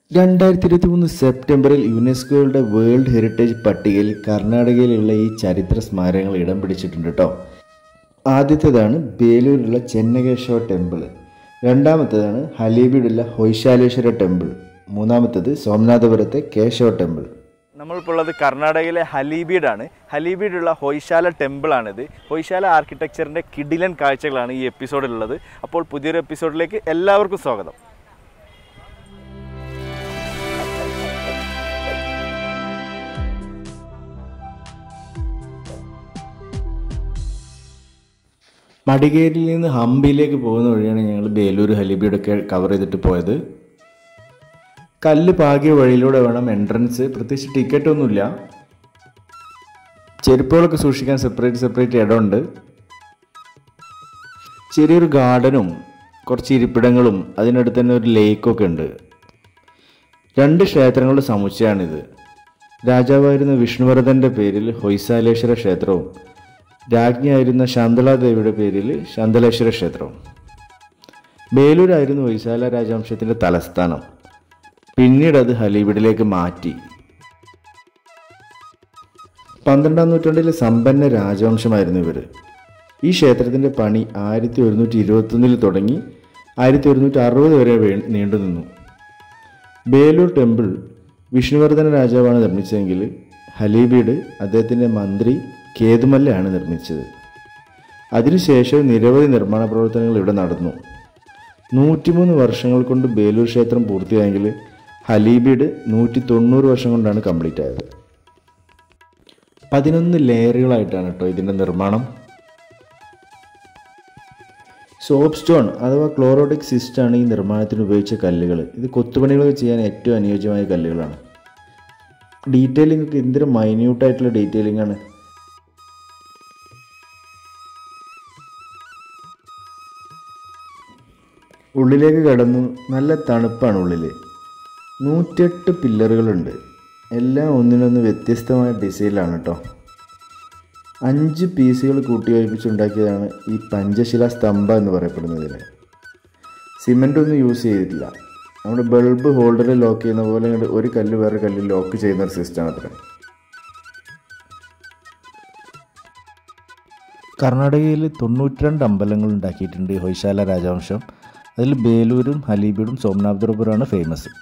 രണ്ടായിരത്തി ഇരുപത്തി മൂന്ന് സെപ്റ്റംബറിൽ യുനെസ്കോയുടെ വേൾഡ് ഹെറിറ്റേജ് പട്ടികയിൽ കർണാടകയിലുള്ള ഈ ചരിത്ര സ്മാരകങ്ങൾ ഇടം പിടിച്ചിട്ടുണ്ട് കേട്ടോ ആദ്യത്തേതാണ് ബേലൂരിലുള്ള ചെന്നകേശവ ടെമ്പിൾ രണ്ടാമത്തേതാണ് ഹലീബിയിലുള്ള ഹൊയ്ശാലേശ്വര ടെമ്പിൾ മൂന്നാമത്തേത് സോമനാഥപുരത്തെ കേശവ ടെമ്പിൾ നമ്മളിപ്പോൾ ഉള്ളത് കർണാടകയിലെ ഹലീബീഡാണ് ഹലീബീഡുള്ള ഹൊയ്ശാല ടെമ്പിളാണിത് ഹൊയ്ശാല ആർക്കിടെക്ചറിൻ്റെ കിടിലൻ കാഴ്ചകളാണ് ഈ എപ്പിസോഡിലുള്ളത് അപ്പോൾ പുതിയൊരു എപ്പിസോഡിലേക്ക് എല്ലാവർക്കും സ്വാഗതം മടികേരിയിൽ നിന്ന് ഹംപിയിലേക്ക് പോകുന്ന വഴിയാണ് ഞങ്ങൾ ബേലൂർ ഹലീബിയൊക്കെ കവർ ചെയ്തിട്ട് പോയത് കല്ല് പാകിയ വഴിയിലൂടെ വേണം എൻട്രൻസ് പ്രത്യേകിച്ച് ടിക്കറ്റ് ഒന്നുമില്ല ചെരുപ്പുകളൊക്കെ സൂക്ഷിക്കാൻ സെപ്പറേറ്റ് സെപ്പറേറ്റ് ഇടമുണ്ട് ചെറിയൊരു ഗാർഡനും കുറച്ച് ഇരിപ്പിടങ്ങളും അതിനടുത്ത് തന്നെ ഒരു ലേക്കൊക്കെ ഉണ്ട് രണ്ട് ക്ഷേത്രങ്ങളുടെ സമുച്ചയമാണിത് രാജാവായിരുന്ന വിഷ്ണുവർദ്ധൻ്റെ പേരിൽ ഹൊയ്സാലേശ്വര ക്ഷേത്രവും രാജ്ഞിയായിരുന്ന ശാന്തളാദേവിയുടെ പേരിൽ ശാന്തലേശ്വര ക്ഷേത്രവും ബേലൂരായിരുന്നു ഹൊയ്സാല രാജവംശത്തിൻ്റെ തലസ്ഥാനം പിന്നീട് അത് ഹലീബിഡിലേക്ക് മാറ്റി പന്ത്രണ്ടാം നൂറ്റാണ്ടിലെ സമ്പന്ന രാജവംശമായിരുന്നു ഇവർ ഈ ക്ഷേത്രത്തിൻ്റെ പണി ആയിരത്തി ഒരുന്നൂറ്റി ഇരുപത്തൊന്നിൽ തുടങ്ങി ആയിരത്തി ഒരുന്നൂറ്റി അറുപത് വരെ വേ- നീണ്ടുനിന്നു ബേലൂർ ടെമ്പിൾ വിഷ്ണുവർദ്ധന രാജാവാണ് നിർമ്മിച്ചതെങ്കിൽ ഹലീബീഡ് അദ്ദേഹത്തിൻ്റെ മന്ത്രി കേതുമല്ലയാണ് നിർമ്മിച്ചത് അതിനുശേഷം നിരവധി നിർമ്മാണ പ്രവർത്തനങ്ങൾ ഇവിടെ നടന്നു നൂറ്റിമൂന്ന് വർഷങ്ങൾ കൊണ്ട് ബേലൂർ ക്ഷേത്രം പൂർത്തിയായെങ്കിൽ ഹലീബീഡ് നൂറ്റി തൊണ്ണൂറ് വർഷം കൊണ്ടാണ് കംപ്ലീറ്റ് ആയത് പതിനൊന്ന് ലെയറുകളായിട്ടാണ് കേട്ടോ ഇതിൻ്റെ നിർമ്മാണം സോപ്പ് സ്റ്റോൺ അഥവാ ക്ലോറോഡിക് സിസ്റ്റാണ് ഈ നിർമ്മാണത്തിന് ഉപയോഗിച്ച കല്ലുകൾ ഇത് കൊത്തുപണികൾ ചെയ്യാൻ ഏറ്റവും അനുയോജ്യമായ കല്ലുകളാണ് ഡീറ്റെയിലിംഗ് ഒക്കെ എന്തൊരു മൈന്യൂട്ടായിട്ടുള്ള ഡീറ്റെയിലിംഗ് ആണ് ഉള്ളിലേക്ക് കടന്നു നല്ല തണുപ്പാണ് ഉള്ളിൽ നൂറ്റെട്ട് പില്ലറുകളുണ്ട് എല്ലാം ഒന്നിനൊന്ന് വ്യത്യസ്തമായ ഡിസൈനിലാണ് കേട്ടോ അഞ്ച് പീസുകൾ കൂട്ടിയോജിപ്പിച്ചുണ്ടാക്കിയതാണ് ഈ പഞ്ചശില സ്തംഭ എന്ന് പറയപ്പെടുന്നതിന് സിമെൻ്റ് ഒന്നും യൂസ് ചെയ്തിട്ടില്ല നമ്മുടെ ബൾബ് ഹോൾഡറിൽ ലോക്ക് ചെയ്യുന്ന പോലെ ഇങ്ങട് ഒരു കല്ല് വേറെ കല്ല് ലോക്ക് ചെയ്യുന്ന ഒരു സിസ്റ്റമാണ് അത്ര കർണാടകയിൽ തൊണ്ണൂറ്റിരണ്ട് അമ്പലങ്ങൾ ഉണ്ടാക്കിയിട്ടുണ്ട് ഈ ഹൊയ്ശാല രാജവംശം അതിൽ ബേലൂരും ഹലീബീഡും സോമനാഥപുരമാണ് ഫേമസ്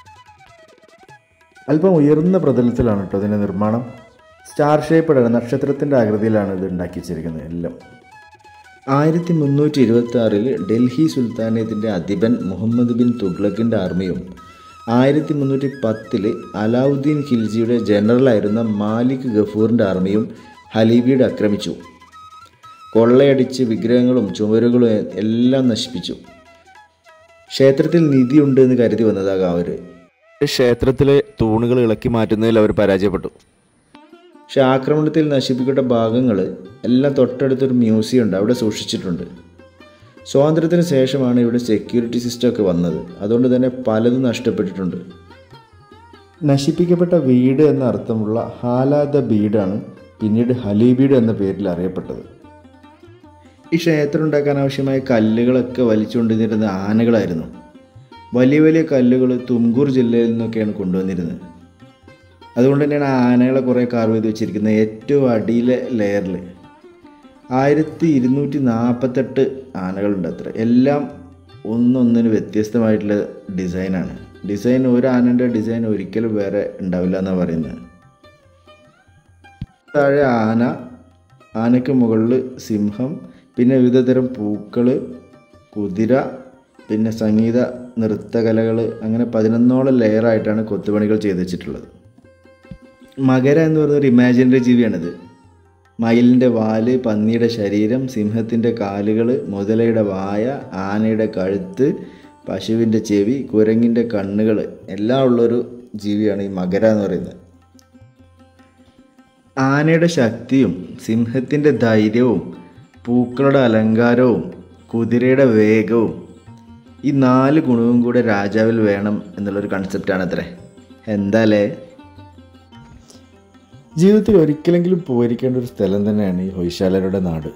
അല്പം ഉയർന്ന പ്രതലത്തിലാണ് കേട്ടോ ഇതിൻ്റെ നിർമ്മാണം സ്റ്റാർ ഷേപ്പഡാണ് നക്ഷത്രത്തിൻ്റെ ആകൃതിയിലാണ് ഇത് ഉണ്ടാക്കി വെച്ചിരിക്കുന്നത് എല്ലാം ആയിരത്തി മുന്നൂറ്റി ഇരുപത്തി ആറിൽ ഡൽഹി സുൽത്താനേത്തിൻ്റെ അധിപൻ മുഹമ്മദ് ബിൻ തുഗ്ലക്കിൻ്റെ ആർമിയും ആയിരത്തി മുന്നൂറ്റി പത്തില് അലാവുദ്ദീൻ ഖിൽജിയുടെ ജനറലായിരുന്ന മാലിക് ഗഫൂറിൻ്റെ ആർമിയും ഹലീബിയുടെ ആക്രമിച്ചു കൊള്ളയടിച്ച് വിഗ്രഹങ്ങളും ചുമരുകളും എല്ലാം നശിപ്പിച്ചു ക്ഷേത്രത്തിൽ നിധിയുണ്ട് എന്ന് കരുതി വന്നതാകാം അവർ ക്ഷേത്രത്തിലെ തൂണുകൾ ഇളക്കി മാറ്റുന്നതിൽ അവർ പരാജയപ്പെട്ടു പക്ഷെ ആക്രമണത്തിൽ നശിപ്പിക്കപ്പെട്ട ഭാഗങ്ങൾ എല്ലാം തൊട്ടടുത്തൊരു മ്യൂസിയം ഉണ്ട് അവിടെ സൂക്ഷിച്ചിട്ടുണ്ട് സ്വാതന്ത്ര്യത്തിന് ശേഷമാണ് ഇവിടെ സെക്യൂരിറ്റി സിസ്റ്റം ഒക്കെ വന്നത് അതുകൊണ്ട് തന്നെ പലതും നഷ്ടപ്പെട്ടിട്ടുണ്ട് നശിപ്പിക്കപ്പെട്ട വീട് എന്ന അർത്ഥമുള്ള ഹാലാദ ബീഡാണ് പിന്നീട് ഹലീബീഡ് എന്ന പേരിൽ അറിയപ്പെട്ടത് ഈ ക്ഷേത്രം ഉണ്ടാക്കാൻ ആവശ്യമായ കല്ലുകളൊക്കെ വലിച്ചുകൊണ്ടിരുന്ന ആനകളായിരുന്നു വലിയ വലിയ കല്ലുകൾ തുംകൂർ ജില്ലയിൽ നിന്നൊക്കെയാണ് കൊണ്ടുവന്നിരുന്നത് അതുകൊണ്ട് തന്നെയാണ് ആ ആനകളെ കുറേ കാർവ് ചെയ്ത് വെച്ചിരിക്കുന്നത് ഏറ്റവും അടിയിലെ ലെയറിൽ ആയിരത്തി ഇരുന്നൂറ്റി നാൽപ്പത്തെട്ട് ആനകളുണ്ട് അത്ര എല്ലാം ഒന്നൊന്നിന് വ്യത്യസ്തമായിട്ടുള്ള ഡിസൈനാണ് ഡിസൈൻ ഒരു ആനൻ്റെ ഡിസൈൻ ഒരിക്കലും വേറെ ഉണ്ടാവില്ല എന്നാണ് പറയുന്നത് താഴെ ആന ആനയ്ക്ക് മുകളിൽ സിംഹം പിന്നെ വിവിധതരം പൂക്കൾ കുതിര പിന്നെ സംഗീത നൃത്തകലകൾ അങ്ങനെ പതിനൊന്നോളം ലെയറായിട്ടാണ് കൊത്തുപണികൾ ചെയ്ത് വെച്ചിട്ടുള്ളത് മകര എന്ന് പറയുന്ന ഒരു ഇമാജിനറി ജീവിയാണിത് മയിലിൻ്റെ വാല് പന്നിയുടെ ശരീരം സിംഹത്തിൻ്റെ കാലുകൾ മുതലയുടെ വായ ആനയുടെ കഴുത്ത് പശുവിൻ്റെ ചെവി കുരങ്ങിൻ്റെ കണ്ണുകൾ എല്ലാം ഉള്ളൊരു ജീവിയാണ് ഈ മകര എന്ന് പറയുന്നത് ആനയുടെ ശക്തിയും സിംഹത്തിൻ്റെ ധൈര്യവും പൂക്കളുടെ അലങ്കാരവും കുതിരയുടെ വേഗവും ഈ നാല് ഗുണവും കൂടെ രാജാവിൽ വേണം എന്നുള്ളൊരു കൺസെപ്റ്റാണ് അത്രേ എന്താലേ ജീവിതത്തിൽ ഒരിക്കലെങ്കിലും പോയിരിക്കേണ്ട ഒരു സ്ഥലം തന്നെയാണ് ഈ ഹൊയ്ശാലരുടെ നാട്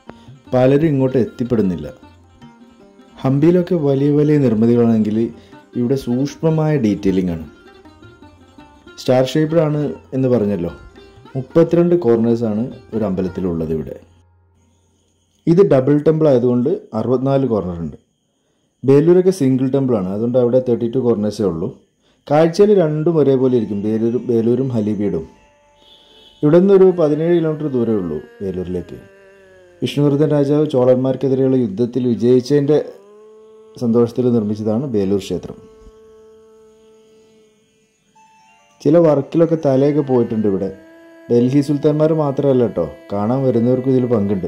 പലരും ഇങ്ങോട്ട് എത്തിപ്പെടുന്നില്ല ഹംപിയിലൊക്കെ വലിയ വലിയ നിർമ്മിതികളാണെങ്കിൽ ഇവിടെ സൂക്ഷ്മമായ ഡീറ്റെയിലിംഗ് ആണ് സ്റ്റാർ ഷേപ്പ്ഡാണ് എന്ന് പറഞ്ഞല്ലോ മുപ്പത്തിരണ്ട് കോർണേഴ്സാണ് ഒരു അമ്പലത്തിലുള്ളത് ഇവിടെ ഇത് ഡബിൾ ടെമ്പിൾ ആയതുകൊണ്ട് അറുപത്തിനാല് കോർണർ ഉണ്ട് ബേലൂരൊക്കെ സിംഗിൾ ടെമ്പിളാണ് അതുകൊണ്ട് അവിടെ തേർട്ടി ടു കോർണേഴ്സേ ഉള്ളൂ കാഴ്ചയിൽ രണ്ടും ഒരേപോലെ ഇരിക്കും ബേലൂരും ബേലൂരും ഹലീബീഡും ഇവിടെ നിന്നൊരു പതിനേഴ് കിലോമീറ്റർ ദൂരമേ ഉള്ളൂ ബേലൂരിലേക്ക് വിഷ്ണുവർദ്ധൻ രാജാവ് ചോളന്മാർക്കെതിരെയുള്ള യുദ്ധത്തിൽ വിജയിച്ചതിൻ്റെ സന്തോഷത്തിൽ നിർമ്മിച്ചതാണ് ബേലൂർ ക്ഷേത്രം ചില വർക്കിലൊക്കെ തലയൊക്കെ പോയിട്ടുണ്ട് ഇവിടെ ഡൽഹി സുൽത്താൻമാർ മാത്രമല്ല കേട്ടോ കാണാൻ വരുന്നവർക്കും ഇതിൽ പങ്കുണ്ട്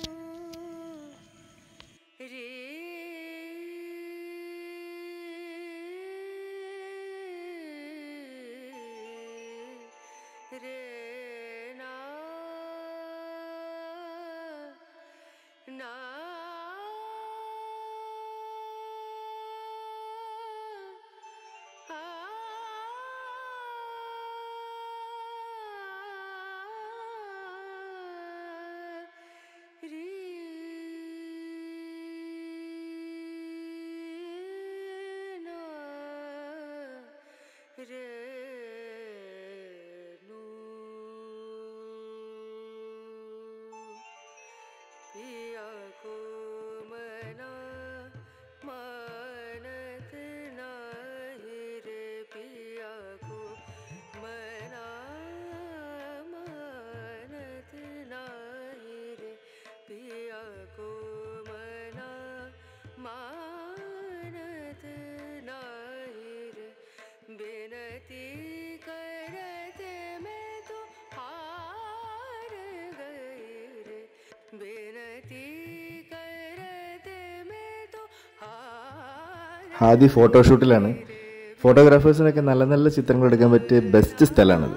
पिया को मना मानत नाही रे पिया को मना मानत नाही रे पिया को मना मानत नाही रे बेनती करते मैं तो हार गई रे बेनती करते मैं तो हार ഹാദി ഫോട്ടോഷൂട്ടിലാണ് ഫോട്ടോഗ്രാഫേഴ്സിനൊക്കെ നല്ല നല്ല ചിത്രങ്ങൾ എടുക്കാൻ പറ്റിയ ബെസ്റ്റ് സ്ഥലമാണിത്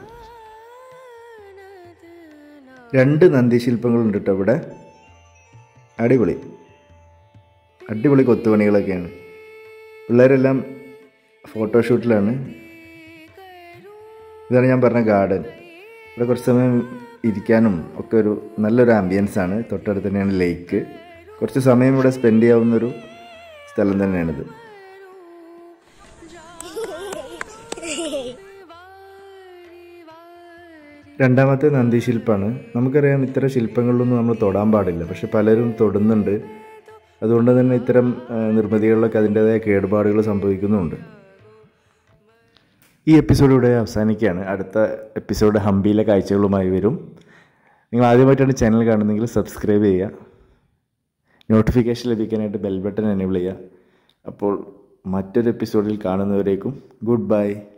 രണ്ട് നന്ദി ശില്പങ്ങളുണ്ട് കേട്ടോ ഇവിടെ അടിപൊളി അടിപൊളി കൊത്തുപണികളൊക്കെയാണ് പിള്ളേരെല്ലാം ഫോട്ടോഷൂട്ടിലാണ് ഇതാണ് ഞാൻ പറഞ്ഞ ഗാർഡൻ ഇവിടെ കുറച്ച് സമയം ഇരിക്കാനും ഒക്കെ ഒരു നല്ലൊരു ആംബിയൻസ് ആണ് തൊട്ടടുത്ത് തന്നെയാണ് ലേക്ക് കുറച്ച് സമയം ഇവിടെ സ്പെൻഡ് ചെയ്യാവുന്നൊരു സ്ഥലം തന്നെയാണിത് രണ്ടാമത്തെ നന്ദി ശില്പമാണ് നമുക്കറിയാം ഇത്തരം ശില്പങ്ങളിലൊന്നും നമ്മൾ തൊടാൻ പാടില്ല പക്ഷെ പലരും തൊടുന്നുണ്ട് അതുകൊണ്ട് തന്നെ ഇത്തരം ആ, നിർമ്മിതികളിലൊക്കെ അതിൻ്റെതായ കേടുപാടുകൾ സംഭവിക്കുന്നുമുണ്ട് ഈ എപ്പിസോഡ് ഇവിടെ അവസാനിക്കുകയാണ് അടുത്ത എപ്പിസോഡ് ഹംപിയിലെ കാഴ്ചകളുമായി വരും നിങ്ങൾ ആദ്യമായിട്ടാണ് ചാനൽ കാണുന്നതെങ്കിൽ സബ്സ്ക്രൈബ് ചെയ്യുക നോട്ടിഫിക്കേഷൻ ലഭിക്കാനായിട്ട് ബെൽ ബട്ടൺ എനേബിൾ ചെയ്യുക അപ്പോൾ മറ്റൊരു എപ്പിസോഡിൽ കാണുന്നവരേക്കും ഗുഡ് ബൈ